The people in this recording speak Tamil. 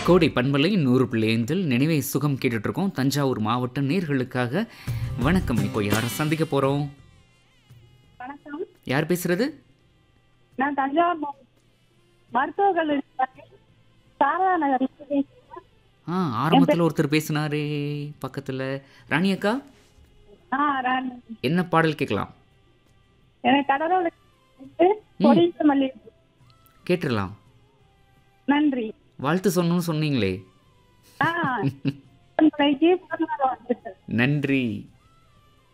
கோடை பண்பலை நூறு பிள்ளையந்தில் நினைவை சுகம் கேட்டுட்டு இருக்கோம் தஞ்சாவூர் மாவட்ட நேர்களுக்காக வணக்கம் இப்போ யாரை சந்திக்க போறோம் வணக்கம் யார் பேசுறது நான் தஞ்சாவூர் மாவட்டம் மருத்துவக் கல்லூரி பக்கத்தில் சாரதா நகர் ஆ ஆரம்பத்தில் ஒருத்தர் பேசினாரே பக்கத்தில் ராணி அக்கா ஆ ராணி என்ன பாடல் கேட்கலாம் எனக்கு கடலோட கொடிய மல்லிகை கேட்டுடலாம் நன்றி வாழ்த்து சொன்னோன்னு சொன்னீங்களே ஆ பிறந்தநாள் வாழ்த்துக்கள். நன்றி